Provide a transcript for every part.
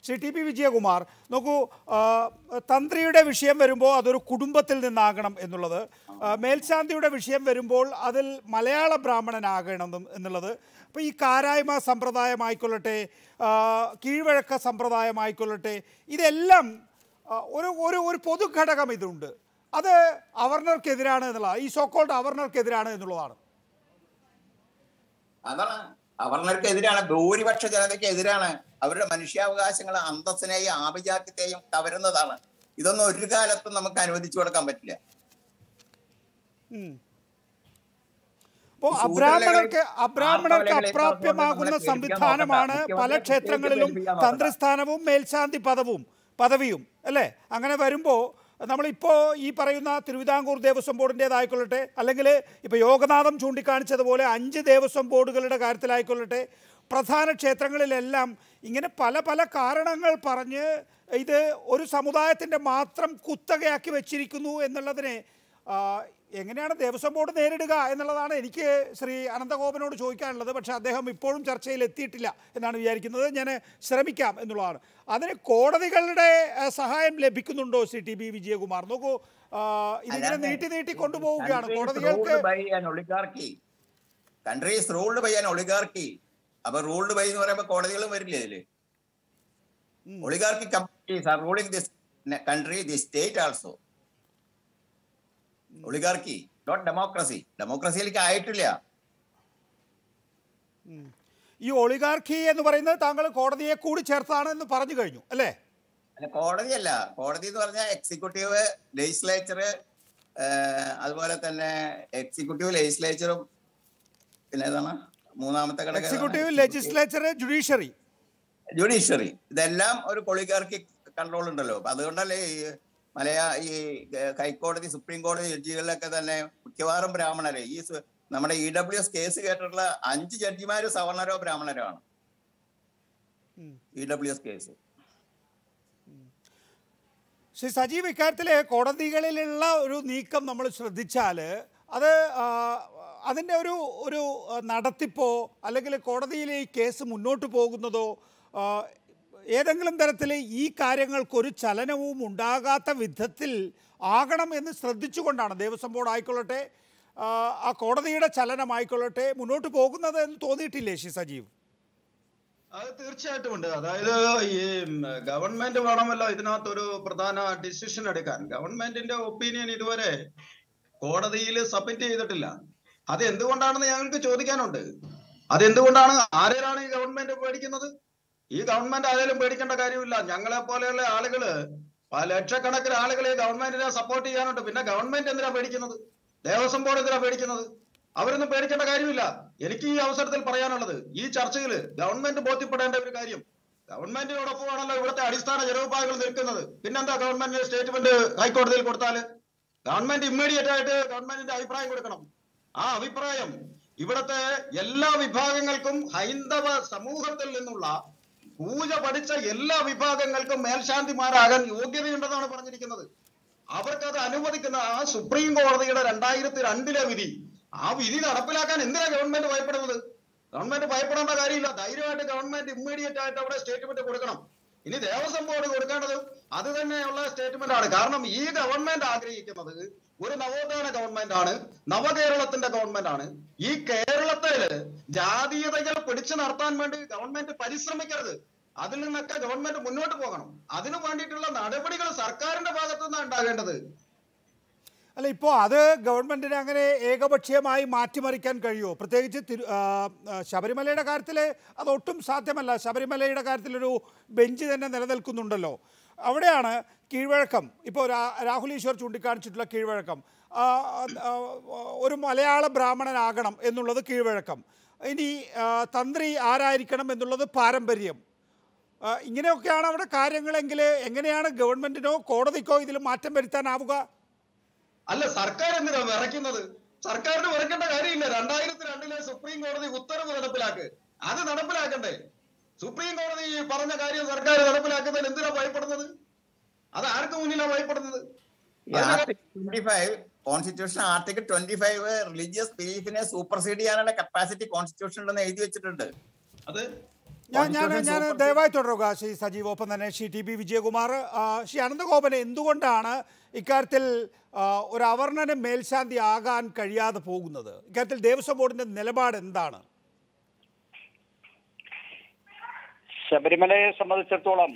Shri T P Vijayakumar നോക്കൂ ആ, തന്ത്രിയുടെ വിഷയം വരുമ്പോൾ അതൊരു കുടുംബത്തിൽ നിന്നാകണം എന്നുള്ളത് ആ, മേൽശാന്തിയുടെ വിഷയം വരുമ്പോൾ അതിൽ മലയാള ബ്രാഹ്മണനാകണം എന്ന് എന്നുള്ളത് അപ്പോൾ ഈ കാരായ്മ സമ്പ്രദായമായിക്കൊള്ളട്ടെ ആ, കീഴ്വഴക്ക സമ്പ്രദായമായിക്കൊള്ളട്ടെ ഇതെല്ലാം ആ, ഒരു ഒരു ഒരു പൊതുഘടകം ഇതുണ്ട് അത് അവർണർക്കെതിരാണ് എന്നുള്ളതാണ് ഈ സോക്കോൾഡ് അവർണർക്കെതിരാണ് എന്നുള്ളതാണ് അതാണ് അവർണർക്ക് എതിരാണ് ഭൂരിപക്ഷ ജനതയ്ക്ക് എതിരാണ് അവരുടെ മനുഷ്യാവകാശങ്ങൾ അന്തസ്സിനെയും ആഭിജാത്യത്തെയും കവരുന്നതാണ് ഇതൊന്നും ഒരു കാലത്തും നമുക്ക് അനുവദിച്ചു കൊടുക്കാൻ പറ്റില്ല അപ്പോൾ ഈ അബ്രാഹ്മണർക്ക് ശൂദ്രലകളിൽ അബ്രാഹ്മണർക്ക് ആർത്തവലകളിൽ അപ്രാപ്യമാകുന്ന നമ്മളെ സംവിധാനമാണ് പേടിപ്പിക്കാൻ പല നോക്കണ്ട. ക്ഷേത്രങ്ങളിലും മുഖ്യമന്ത്രിയെ പേടിപ്പിക്കാൻ തന്ത്രിസ്ഥാനവും മേൽശാന്തി പദവും പദവിയും അല്ലേ അങ്ങനെ വരുമ്പോൾ നമ്മളിപ്പോൾ ഈ പറയുന്ന തിരുവിതാംകൂർ ദേവസ്വം ബോർഡിൻ്റേതായിക്കൊള്ളട്ടെ അല്ലെങ്കിൽ ഇപ്പോൾ യോഗനാഥം ചൂണ്ടിക്കാണിച്ചതുപോലെ അഞ്ച് ദേവസ്വം ബോർഡുകളുടെ കാര്യത്തിലായിക്കൊള്ളട്ടെ പ്രധാന ക്ഷേത്രങ്ങളിലെല്ലാം ഇങ്ങനെ പല പല കാരണങ്ങൾ പറഞ്ഞ് ഇത് ഒരു സമുദായത്തിൻ്റെ മാത്രം കുത്തകയാക്കി വെച്ചിരിക്കുന്നു എന്നുള്ളതിനെ ആ, എങ്ങനെയാണ് ദേവസ്വം ബോർഡ് നേരിടുക എന്നുള്ളതാണ് എനിക്ക് ശ്രീ അനന്തഗോപനോട് ചോദിക്കാനുള്ളത് പക്ഷേ അദ്ദേഹം ഇപ്പോഴും ചർച്ചയിൽ എത്തിയിട്ടില്ല എന്നാണ് വിചാരിക്കുന്നത് ഞാൻ ശ്രമിക്കാം എന്നുള്ളതാണ് അതിന് കോടതികളുടെ ആ, സഹായം ലഭിക്കുന്നുണ്ടോ സി ടി ബി വിജയകുമാർ നോക്കൂ ആ, ഇതിങ്ങനെ നീട്ടി നീട്ടി കൊണ്ടുപോവുകയാണ് കോടതികൾക്ക് countries ruled by an oligarchy അപ്പൊ റൂൾഡ് ബൈ എന്ന് പറയുമ്പോ കോടതികളും വരില്ലേ ഇതില് oligarchy companies are ruling this country the state also oligarchy not democracy ഡെമോക്രസിയിലേക്ക് ആയിട്ടില്ല ഈ ഒളിഗാർക്കി എന്ന് പറയുന്നത് താങ്കൾ കോടതിയെ കൂടി ചേർത്താണ് എന്ന് പറഞ്ഞു കഴിഞ്ഞു അല്ലേ അല്ല കോടതിയല്ല കോടതി എന്ന് പറഞ്ഞാൽ എക്സിക്യൂട്ടീവ് ലെജിസ്ലേച്ചർ അതുപോലെ തന്നെ എക്സിക്യൂട്ടീവ് ലെജിസ്ലേച്ചറും പിന്നെ ഏതാണ് മൂന്നാമത്തെ ഘടകം ഏതാണ്? എക്സിക്യൂട്ടീവ് ലെജിസ്ലേച്ചർ ജുഡീഷ്യറി ജുഡീഷ്യറി ഇതെല്ലാം ഒരു കൊളിഗാർക്കി കൺട്രോൾ ഉണ്ടല്ലോ അപ്പൊ അതുകൊണ്ടല്ലേ ഈ മലയാ ഈ ഏർ ഹൈക്കോടതി സുപ്രീം കോടതി ജഡ്ജികളിലൊക്കെ തന്നെ മിക്കവാറും ബ്രാഹ്മണരെ ഈ സു- നമ്മുടെ ഇ ഡബ്ല്യു എസ് കേസ് കേട്ടിട്ടുള്ള അഞ്ച് ജഡ്ജിമാര് സവർണരോ ബ്രാഹ്മണരോ ആണ് E W S case Shri Sajeev ഇക്കാര്യത്തിൽ കോടതികളിലുള്ള ഒരു നീക്കം നമ്മൾ ശ്രദ്ധിച്ചാൽ അത് ആ, അതിൻ്റെ ഒരു ഒരു ആ, നടത്തിപ്പോ അല്ലെങ്കിൽ കോടതിയിൽ ഈ കേസ് മുന്നോട്ട് പോകുന്നതോ ആ, ഏതെങ്കിലും തരത്തിൽ ഈ കാര്യങ്ങൾക്കൊരു ചലനവും ഉണ്ടാകാത്ത വിധത്തിൽ ആകണം എന്ന് ശ്രദ്ധിച്ചുകൊണ്ടാണ് ദേവസ്വം ബോർഡ് ആയിക്കൊള്ളട്ടെ ആ, ആ കോടതിയുടെ ചലനമായിക്കൊള്ളട്ടെ മുന്നോട്ട് പോകുന്നത് എന്ന് തോന്നിയിട്ടില്ലേ ശ്രീ സജീവ് അത് തീർച്ചയായിട്ടും ഉണ്ട് അതായത് ഈ ഗവൺമെന്റ് വേണമല്ലോ ഇതിനകത്ത് ഒരു പ്രധാന ഡിസിഷൻ എടുക്കാൻ ഗവൺമെന്റിന്റെ ഒപ്പീനിയൻ ഇതുവരെ കോടതിയിൽ സബ്മിറ്റ് ചെയ്തിട്ടില്ല അത് എന്തുകൊണ്ടാണെന്ന് ഞങ്ങൾക്ക് ചോദിക്കാനുണ്ട് അതെന്തുകൊണ്ടാണ് ആരെയാണ് ഈ ഗവൺമെന്റ് പേടിക്കുന്നത് ഈ ഗവൺമെന്റ് ആരെങ്കിലും പേടിക്കേണ്ട കാര്യമില്ല ഞങ്ങളെ പോലെയുള്ള ആളുകള് പല ലക്ഷക്കണക്കിന് ആളുകളെ ഗവൺമെന്റിനെ സപ്പോർട്ട് ചെയ്യാനുണ്ട് പിന്നെ ഗവൺമെന്റ് എന്തിനാ പേടിക്കുന്നത് ദേവസ്വം ബോർഡ് എന്തിനാ പേടിക്കുന്നത് അവരൊന്നും പേടിക്കേണ്ട കാര്യമില്ല എനിക്ക് ഈ അവസരത്തിൽ പറയാനുള്ളത് ഈ ചർച്ചയിൽ ഗവൺമെന്റ് ബോധ്യപ്പെടേണ്ട ഒരു കാര്യം ഗവൺമെന്റിനോടൊപ്പമാണല്ലോ ഇവിടുത്തെ അടിസ്ഥാന ജനവിഭാഗങ്ങൾ നിൽക്കുന്നത് പിന്നെന്താ ഗവൺമെന്റിന് സ്റ്റേറ്റ്മെന്റ് ഹൈക്കോടതിയിൽ കൊടുത്താല് ഗവൺമെന്റ് ഇമ്മീഡിയറ്റ് ആയിട്ട് ഗവൺമെന്റിന്റെ അഭിപ്രായം കൊടുക്കണം ആ അഭിപ്രായം ഇവിടുത്തെ എല്ലാ വിഭാഗങ്ങൾക്കും ഹൈന്ദവ സമൂഹത്തിൽ നിന്നുള്ള പൂജ പഠിച്ച എല്ലാ വിഭാഗങ്ങൾക്കും മേൽശാന്തിമാരാകാൻ യോഗ്യതയുണ്ടെന്നാണ് പറഞ്ഞിരിക്കുന്നത് അവർക്ക് അത് അനുവദിക്കുന്ന ആ സുപ്രീം കോടതിയുടെ രണ്ടായിരത്തി രണ്ടിലെ വിധി ആ വിധി നടപ്പിലാക്കാൻ എന്തിനാ ഗവൺമെന്റ് ഭയപ്പെടുന്നത് ഗവൺമെന്റ് ഭയപ്പെടേണ്ട കാര്യമില്ല ധൈര്യമായിട്ട് ഗവൺമെന്റ് ഇമ്മീഡിയറ്റ് ആയിട്ട് അവിടെ സ്റ്റേറ്റ്മെന്റ് കൊടുക്കണം ഇനി ദേവസ്വം ബോർഡ് കൊടുക്കേണ്ടത് അത് തന്നെയുള്ള സ്റ്റേറ്റ്മെന്റ് ആണ് കാരണം ഈ ഗവൺമെന്റ് ആഗ്രഹിക്കുന്നത് ഒരു നവോത്ഥാന ഗവൺമെന്റ് ആണ് നവകേരളത്തിന്റെ ഗവൺമെന്റ് ആണ് ഈ കേരളത്തില് ജാതീയതകൾ പിടിച്ചു നടത്താൻ വേണ്ടി ഗവൺമെന്റ് പരിശ്രമിക്കരുത് അതിൽ നിന്നൊക്കെ ഗവൺമെന്റ് മുന്നോട്ട് പോകണം അതിനു വേണ്ടിയിട്ടുള്ള നടപടികൾ സർക്കാരിന്റെ ഭാഗത്തു നിന്നാണ് ഉണ്ടാകേണ്ടത് അല്ല ഇപ്പോൾ അത് ഗവൺമെന്റിന് അങ്ങനെ ഏകപക്ഷീയമായി മാറ്റിമറിക്കാൻ കഴിയുമോ പ്രത്യേകിച്ച് തിരു ആ, ആ, ശബരിമലയുടെ കാര്യത്തിൽ അതൊട്ടും സാധ്യമല്ല ശബരിമലയുടെ കാര്യത്തിലൊരു ബെഞ്ച് തന്നെ നിലനിൽക്കുന്നുണ്ടല്ലോ അവിടെയാണ് കീഴ്വഴക്കം ഇപ്പോൾ രാ- രാഹുൽ ഈശ്വർ ചൂണ്ടിക്കാണിച്ചിട്ടുള്ള കീഴ്വഴക്കം ആ, ആ, ഒരു മലയാള ബ്രാഹ്മണനാകണം എന്നുള്ളത് കീഴ്വഴക്കം ഇനി ആ, തന്ത്രി ആരായിരിക്കണം എന്നുള്ളത് പാരമ്പര്യം ആ, ഇങ്ങനെയൊക്കെയാണ് അവിടെ കാര്യങ്ങളെങ്കിൽ എങ്ങനെയാണ് ഗവൺമെന്റിനോ കോടതിക്കോ ഇതിൽ മാറ്റം വരുത്താനാവുക അല്ല സർക്കാർ എന്തിനാ വിറയ്ക്കുന്നത് സർക്കാരിന് വിറക്കേണ്ട കാര്യമില്ല രണ്ടായിരത്തി രണ്ടിലെ സുപ്രീം കോടതി ഉത്തരവ് നടപ്പിലാക്ക് അത് നടപ്പിലാക്കണ്ടേ സുപ്രീം കോടതി പറഞ്ഞ കാര്യം സർക്കാർ നടപ്പിലാക്കുന്നതിന് എന്തിനാ ഭയപ്പെടുന്നത് അത് ആർക്ക് മുന്നിലാ ഭയപ്പെടുന്നത് twenty five constitution article twenty five religious ബിലീഫിനെ സൂപ്പർസീഡ് ചെയ്യാനുള്ള കപ്പാസിറ്റി കോൺസ്റ്റിറ്റ്യൂഷൻ ഉണ്ടെന്ന് എഴുതി വെച്ചിട്ടുണ്ട് അത് ഞാൻ ഞാൻ participants ഞാൻ open- ദയവായി തുടരുക ശ്രീ സജീവ് ഒപ്പം തന്നെ ശ്രീ ടി ബി വിജയകുമാർ ആ, ശ്രീ അനന്തഗോപന് എന്തുകൊണ്ടാണ് ഇക്കാര്യത്തിൽ ആ, ഒരു അവർണന് മേൽശാന്തി ആകാൻ കഴിയാതെ പോകുന്നത് ഇക്കാര്യത്തിൽ ദേവസ്വം ബോർഡിന്റെ നിലപാട് എന്താണ് ശബരിമലയെ സംബന്ധിച്ചിടത്തോളം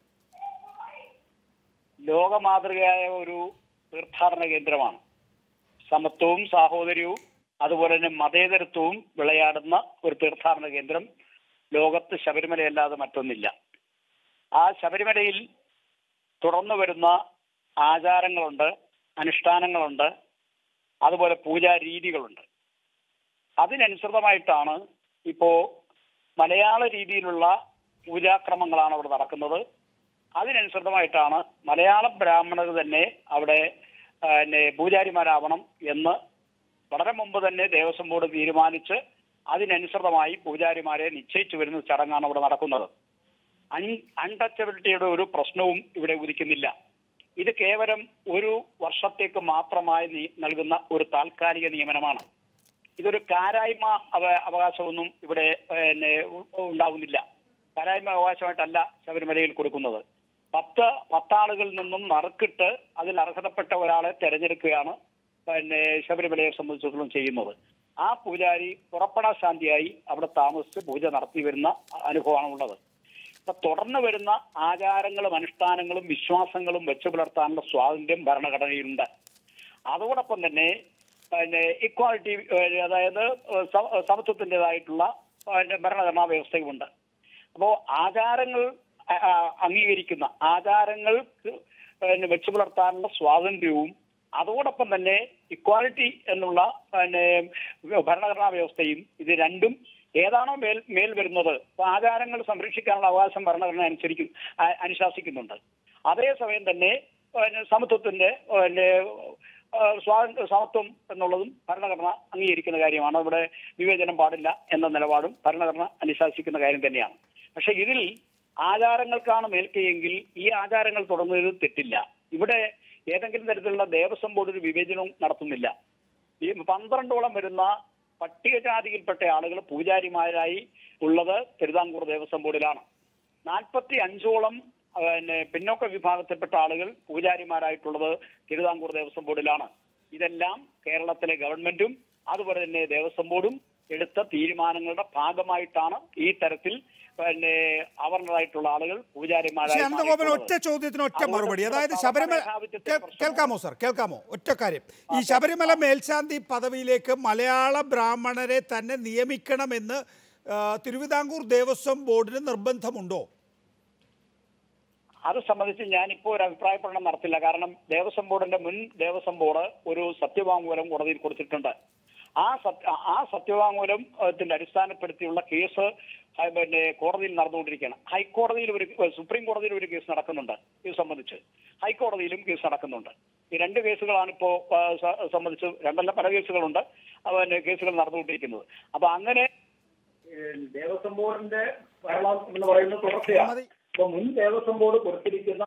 ലോകമാതൃകയായ ഒരു തീർത്ഥാടന കേന്ദ്രമാണ് സമത്വവും സാഹോദര്യവും അതുപോലെ തന്നെ മതേതരത്വവും വിളയാടുന്ന ഒരു തീർത്ഥാടന കേന്ദ്രം ലോകത്ത് ശബരിമലയല്ലാതെ മറ്റൊന്നില്ല ആ ശബരിമലയിൽ തുടർന്നു വരുന്ന ആചാരങ്ങളുണ്ട് അനുഷ്ഠാനങ്ങളുണ്ട് അതുപോലെ പൂജാ രീതികളുണ്ട് അതിനനുസൃതമായിട്ടാണ് ഇപ്പോ മലയാള രീതിയിലുള്ള പൂജാക്രമങ്ങളാണ് അവിടെ നടക്കുന്നത് അതിനനുസൃതമായിട്ടാണ് മലയാള ബ്രാഹ്മണർ തന്നെ അവിടെ ആ, പിന്നെ പൂജാരിമാരാവണം എന്ന് വളരെ മുമ്പ് തന്നെ ദേവസ്വം ബോർഡ് തീരുമാനിച്ച് അതിനനുസൃതമായി പൂജാരിമാരെ നിശ്ചയിച്ചു വരുന്ന ചടങ്ങാണ് അവിടെ നടക്കുന്നത് അൺടച്ചബിലിറ്റിയുടെ ഒരു പ്രശ്നവും ഇവിടെ ഉദിക്കുന്നില്ല ഇത് കേവലം ഒരു വർഷത്തേക്ക് മാത്രമായി നീ- നൽകുന്ന ഒരു താൽക്കാലിക നിയമനമാണ് ഇതൊരു കാരായ്മ അവ- അവകാശമൊന്നും ഇവിടെ പിന്നെ ഉ- ഉണ്ടാകുന്നില്ല കാരായ്മ അവകാശമായിട്ടല്ല ശബരിമലയിൽ കൊടുക്കുന്നത് പത്ത് പത്താളുകളിൽ നിന്നും നറുക്കിട്ട് അതിൽ അർഹതപ്പെട്ട ഒരാളെ തെരഞ്ഞെടുക്കുകയാണ് പിന്നെ ശബരിമലയെ സംബന്ധിച്ചിടത്തോളം ചെയ്യുന്നത് ആ പൂജാരി പുറപ്പെടാ ശാന്തിയായി അവിടെ താമസിച്ച് പൂജ നടത്തി വരുന്ന അനുഭവമാണ് ഉള്ളത് അപ്പൊ തുടർന്ന് വരുന്ന ആചാരങ്ങളും അനുഷ്ഠാനങ്ങളും വിശ്വാസങ്ങളും വെച്ചു പുലർത്താനുള്ള സ്വാതന്ത്ര്യം ഭരണഘടനയിലുണ്ട് അതോടൊപ്പം തന്നെ പിന്നെ ഇക്വാളിറ്റി അതായത് സ- സമത്വത്തിൻ്റെതായിട്ടുള്ള പിന്നെ ഭരണഘടനാ വ്യവസ്ഥയുമുണ്ട് അപ്പോ ആചാരങ്ങൾ ആ, ആ, അംഗീകരിക്കുന്ന ആചാരങ്ങൾക്ക് പിന്നെ വെച്ചു പുലർത്താനുള്ള സ്വാതന്ത്ര്യവും അതോടൊപ്പം തന്നെ ഇക്വാലിറ്റി എന്നുള്ള പിന്നെ ഭരണഘടനാ വ്യവസ്ഥയും ഇത് രണ്ടും ഏതാണോ മേൽ മേൽ വരുന്നത് അപ്പൊ ആചാരങ്ങൾ സംരക്ഷിക്കാനുള്ള അവകാശം ഭരണഘടന അനുസരിക്കും ആ- അനുശാസിക്കുന്നുണ്ട് അതേസമയം തന്നെ പിന്നെ സമത്വത്തിന്റെ പിന്നെ ആ, സ്വാതന്ത്ര്യ സമത്വം എന്നുള്ളതും ഭരണഘടന അംഗീകരിക്കുന്ന കാര്യമാണ് ഇവിടെ വിവേചനം പാടില്ല എന്ന നിലപാടും ഭരണഘടന അനുശാസിക്കുന്ന കാര്യം തന്നെയാണ് പക്ഷെ ഇതിൽ ആചാരങ്ങൾക്കാണ് മേൽക്കയെങ്കിൽ ഈ ആചാരങ്ങൾ തുടങ്ങുന്നതിൽ തെറ്റില്ല ഇവിടെ ഏതെങ്കിലും തരത്തിലുള്ള ദേവസ്വം ബോർഡ് ഒരു വിവേചനവും നടത്തുന്നില്ല ഈ പന്ത്രണ്ടോളം വരുന്ന പട്ടികജാതിയിൽപ്പെട്ട ആളുകൾ പൂജാരിമാരായി ഉള്ളത് തിരുവിതാംകൂർ ദേവസ്വം ബോർഡിലാണ് നാൽപ്പത്തി അഞ്ചോളം ആ, പിന്നെ പിന്നോക്ക വിഭാഗത്തിൽപ്പെട്ട ആളുകൾ പൂജാരിമാരായിട്ടുള്ളത് തിരുവിതാംകൂർ ദേവസ്വം ബോർഡിലാണ് ഇതെല്ലാം കേരളത്തിലെ ഗവൺമെന്റും അതുപോലെ തന്നെ ദേവസ്വം ബോർഡും എടുത്ത തീരുമാനങ്ങളുടെ ഭാഗമായിട്ടാണ് ഈ തരത്തിൽ പിന്നെ അവർണറായിട്ടുള്ള ആളുകൾ ശ്രീ പൂജാരിമാരായി അനന്തഗോപൻ ഒറ്റ മാറിയിട്ടുള്ളത്. ചോദ്യത്തിന് ഒറ്റ അതുകൊണ്ട് മറുപടി ഇവിടെ അതായത് സവർണ്ണ ശബരിമല മേധാവിത്വത്തിന്റെ കേ- പ്രശ്നമാണ്. കേൾക്കാമോ സർ കേൾക്കാമോ ഒറ്റ കാര്യം ഈ ആ, ശബരിമല മേൽശാന്തി പദവിയിലേക്ക് മലയാള ബ്രാഹ്മണരെ തന്നെ നിയമിക്കണമെന്ന് ആ, തിരുവിതാംകൂർ ദേവസ്വം ബോർഡിന് നിർബന്ധമുണ്ടോ അത് സംബന്ധിച്ച് ഞാനിപ്പോ ഒരു അഭിപ്രായ പ്രകടനം നടത്തില്ല കാരണം ദേവസ്വം ബോർഡിന്റെ മുൻ ദേവസ്വം ബോർഡ് ഒരു സത്യവാങ്മൂലം കോടതിയിൽ കൊടുത്തിട്ടുണ്ട് ആ സത്യ ആ സത്യവാങ്മൂലത്തിന്റെ അടിസ്ഥാനപ്പെടുത്തിയുള്ള കേസ് ആ, പിന്നെ കോടതിയിൽ നടന്നുകൊണ്ടിരിക്കുകയാണ് ഹൈക്കോടതിയിൽ ഒരു സുപ്രീം കോടതിയിൽ ഒരു കേസ് നടക്കുന്നുണ്ട് ഇത് സംബന്ധിച്ച് ഹൈക്കോടതിയിലും കേസ് നടക്കുന്നുണ്ട് ഈ രണ്ട് കേസുകളാണ് ഇപ്പോ ആ, സ- സംബന്ധിച്ച് രണ്ടല്ല പല കേസുകളുണ്ട് ആ, പിന്നെ കേസുകൾ നടന്നുകൊണ്ടിരിക്കുന്നത് അപ്പൊ അങ്ങനെ ദേവസ്വം ബോർഡിന്റെ ഭരണം എന്ന് പറയുന്നത് തുടർച്ചയാണ് മതി. അപ്പൊ മുൻ ദേവസ്വം ബോർഡ് കൊടുത്തിരിക്കുന്ന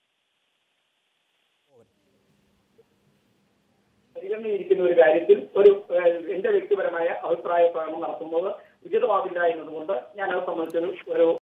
പരിഗണനയിരിക്കുന്ന ഒരു കാര്യത്തിൽ ഒരു ഏഹ്, എന്റെ വ്യക്തിപരമായ അഭിപ്രായ പ്രകടനം നടത്തുന്നത് ഉചിതമാവില്ല എന്നതുകൊണ്ട് ഞാൻ അത് സംബന്ധിച്ചൊരു ഒരു